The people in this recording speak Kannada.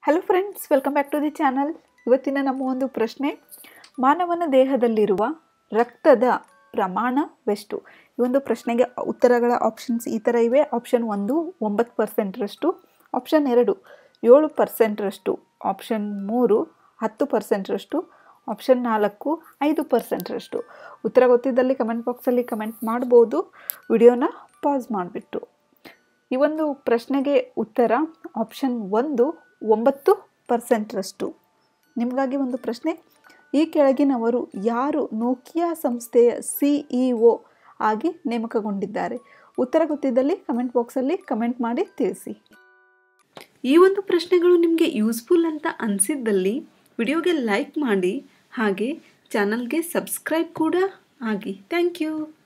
hello friends welcome back to the channel ಇವತ್ತಿನ ನಮ್ಮ ಒಂದು ಪ್ರಶ್ನೆ ಮಾನವನ ದೇಹದಲ್ಲಿರುವ ರಕ್ತದ ಪ್ರಮಾಣವೆಷ್ಟು ಈ ಒಂದು ಪ್ರಶ್ನೆಗೆ ಉತ್ತರಗಳ ಆಪ್ಷನ್ಸ್ ಈ ಥರ ಇವೆ ಆಪ್ಷನ್ ಒಂದು ಒಂಬತ್ತು ಪರ್ಸೆಂಟ್ರಷ್ಟು ಆಪ್ಷನ್ ಎರಡು ಏಳು ಪರ್ಸೆಂಟ್ರಷ್ಟು ಆಪ್ಷನ್ ಮೂರು ಹತ್ತು ಪರ್ಸೆಂಟ್ರಷ್ಟು ಆಪ್ಷನ್ ನಾಲ್ಕು ಐದು ಪರ್ಸೆಂಟ್ರಷ್ಟು ಉತ್ತರ ಗೊತ್ತಿದ್ದಲ್ಲಿ ಕಮೆಂಟ್ ಬಾಕ್ಸಲ್ಲಿ ಕಮೆಂಟ್ ಮಾಡ್ಬೋದು ವಿಡಿಯೋನ ಪಾಸ್ ಮಾಡಿಬಿಟ್ಟು ಈ ಒಂದು ಪ್ರಶ್ನೆಗೆ ಉತ್ತರ ಆಪ್ಷನ್ ಒಂದು ಒಂಬತ್ತು ಪರ್ಸೆಂಟ್ರಷ್ಟು ನಿಮಗಾಗಿ ಒಂದು ಪ್ರಶ್ನೆ ಈ ಕೆಳಗಿನವರು ಯಾರು ನೋಕಿಯಾ ಸಂಸ್ಥೆಯ ಸಿಇಒ ಆಗಿ ನೇಮಕಗೊಂಡಿದ್ದಾರೆ ಉತ್ತರ ಗೊತ್ತಿದ್ದಲ್ಲಿ ಕಮೆಂಟ್ ಬಾಕ್ಸಲ್ಲಿ ಕಮೆಂಟ್ ಮಾಡಿ ತಿಳಿಸಿ ಈ ಒಂದು ಪ್ರಶ್ನೆಗಳು ನಿಮಗೆ ಯೂಸ್ಫುಲ್ ಅಂತ ಅನಿಸಿದ್ದಲ್ಲಿ ವಿಡಿಯೋಗೆ ಲೈಕ್ ಮಾಡಿ ಹಾಗೆ ಚಾನಲ್ಗೆ ಸಬ್ಸ್ಕ್ರೈಬ್ ಕೂಡ ಆಗಿ ಥ್ಯಾಂಕ್ ಯು